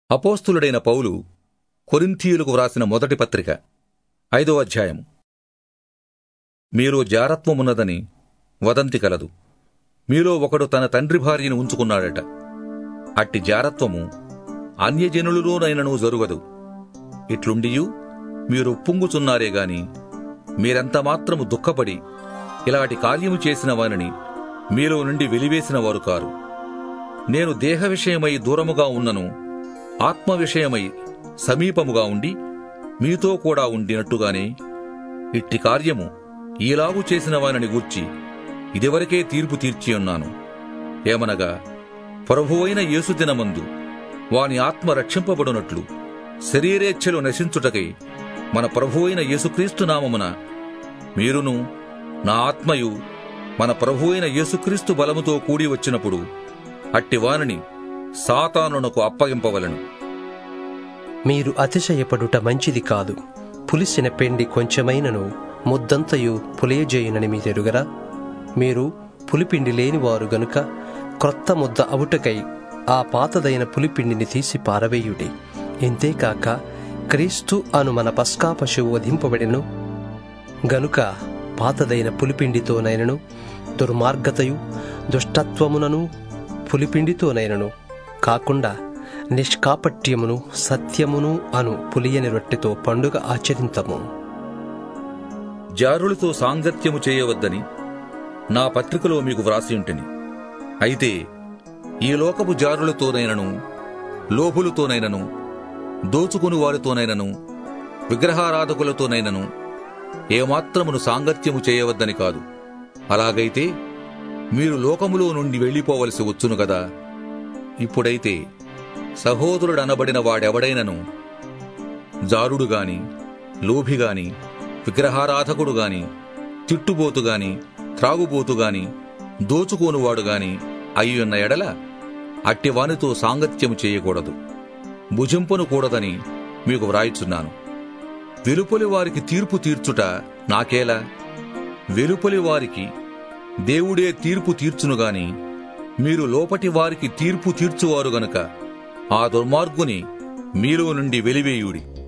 అపోస్తులుడైన పౌలు కొరింథీయులకు వ్రాసిన మొదటి పత్రిక ఐదో అధ్యాయం మీలో జారత్వమున్నదని వదంతి కలదు మీలో ఒకడు తన తండ్రి భార్యను ఉంచుకున్నాడట అట్టి జారత్వము అన్యజనులలోనైనను జరుగదు ఇట్లుండియు మీరు ఉప్పొంగుచున్నారే గాని మీరెంత మాత్రము దుఃఖపడి ఇలాంటి కార్యము చేసిన వారిని మీలో నుండి వెలివేసిన వారు కారు నేను దేహ విషయమై దూరముగా ఉన్నను ఆత్మ విషయమై సమీపముగా ఉండి మీతో కూడా ఉండినట్టుగానే ఇట్టి కార్యము ఈలాగు చేసిన వారిని గూర్చి ఇదివరకే తీర్పు తీర్చి ఉన్నాను ఏమనగా ప్రభువైన యేసు దినమందు వాని ఆత్మ రక్షింపబడునట్లు శరీరేచ్ఛలు నశించుటకై మన ప్రభువైన యేసుక్రీస్తు నామమున మీరును నా ఆత్మయు మన ప్రభువైన యేసుక్రీస్తు బలముతో కూడి వచ్చినప్పుడు అట్టి వానిని సాతానునకు అప్పగింపవలను మీరు అతిశయపడుట మంచిది కాదు పులిసిన పిండి కొంచెమైనను ముద్దంతయు పులియజేయునని మీ తెరుగరా మీరు పులిపిండి లేనివారు గనుక క్రొత్త ముద్ద అవుటకై ఆ పాతదైన పులిపిండిని తీసి పారవేయుడి ఇంతేకాక క్రీస్తు అను మన పస్కా పశువు వధింపబడెను గనుక పాతదైన పులిపిండితోనైనను దుర్మార్గతయు దుష్టత్వమునను పులిపిండితోనైనను కాకుండా నిష్కాపట్యమును సత్యమును అను పులియని రొట్టెతో పండుగ ఆచరింతము జారులతో సాంగత్యము చేయవద్దని నా పత్రికలో మీకు వ్రాసి ఉంటిని అయితే ఈ లోకపు జారులతోనైనను లోపులతోనైనను దోచుకుని వారితోనైనను విగ్రహారాధకులతోనైనను ఏమాత్రమును సాంగత్యము చేయవద్దని కాదు అలాగైతే మీరు లోకములో నుండి వెళ్ళిపోవలసి వచ్చును గదా ఇప్పుడైతే సహోదరుడనబడిన వాడెవడైనను జారుడు గాని లోభి గాని విగ్రహారాధకుడు గాని తిట్టుబోతు గాని త్రాగుబోతు గాని దోచుకోనువాడు గాని అయ్యున్న ఎడల అట్టివానితో సాంగత్యము చేయకూడదు భుజింపను కూడదని మీకు వ్రాయిచున్నాను వెలుపలి వారికి తీర్పు తీర్చుట నాకేలా వెలుపలి వారికి దేవుడే తీర్పు తీర్చును గాని మీరు లోపటి వారికి తీర్పు తీర్చువారు గనుక ఆ దుర్మార్గుని మీలో నుండి వెలివేయుడి